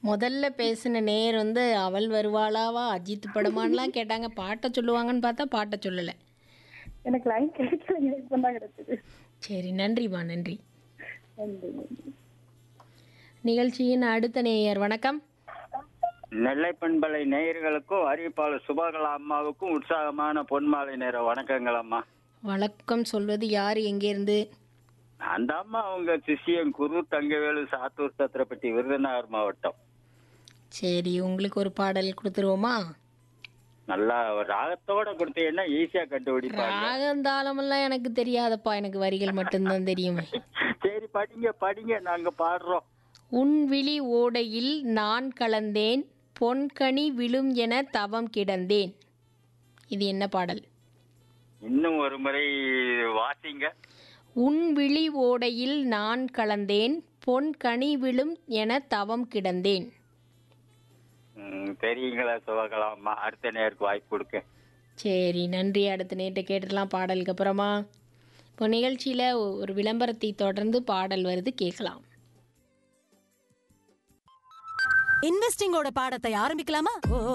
முதல்ல பேசின நேர் வந்து அவள் வருவாளாவா அஜித் படமான்லாம் கேட்டாங்க பாட்டை சொல்லுவாங்கன்னு பார்த்தா பாட்டை சொல்லலை எனக்கு லைன் கிடைக்கல இப்போ தான் கிடைச்சது சரி நன்றிம்மா நன்றி நன்றி நன்றி நிகழ்ச்சியின் அடுத்த நேயர் வணக்கம் நெல்லை பண்பலை நேயர்களுக்கும் அறிவிப்பாளர் சுபகலா அம்மாவுக்கும் உற்சாகமான பொன்மாலை நேர வணக்கங்கள் அம்மா வணக்கம் சொல்வது யார் எங்கேருந்து அந்த அம்மா அவங்க சிஷியன் குரு தங்கவேலு சாத்தூர் சத்திரப்பட்டி விருதுநகர் மாவட்டம் சரி உங்களுக்கு ஒரு பாடல் கொடுத்துருவோமா நல்லா ஒரு ராகத்தோட கொடுத்தீங்கன்னா ஈஸியா கண்டுபிடிப்பாங்க ராகந்தாளமெல்லாம் எனக்கு தெரியாதப்பா எனக்கு வரிகள் மட்டும்தான் தெரியுமே சரி படிங்க படிங்க நாங்க பாடுறோம் உன் விழி ஓடையில் நான் கலந்தேன் பொன்கனி விழும் என தவம் கிடந்தேன் இது என்ன பாடல் இன்னும் ஒரு முறை வாசிங்க உன் விழி ஓடையில் நான் கலந்தேன் பொன் கனி விழும் என தவம் கிடந்தேன் ம், தெரியுங்களா சுபகலா அம்மா அடுத்த நேருக்கு வாய்ப்பு கொடுக்க சரி நன்றி அடுத்த நேற்று கேட்டுடலாம் பாடலுக்கு அப்புறமா இப்போ நிகழ்ச்சியில் ஒரு விளம்பரத்தை தொடர்ந்து பாடல் வருது கேட்கலாம் இன்வெஸ்டிங்கோட பாடத்தை ஆரம்பிக்கலாமா ஓ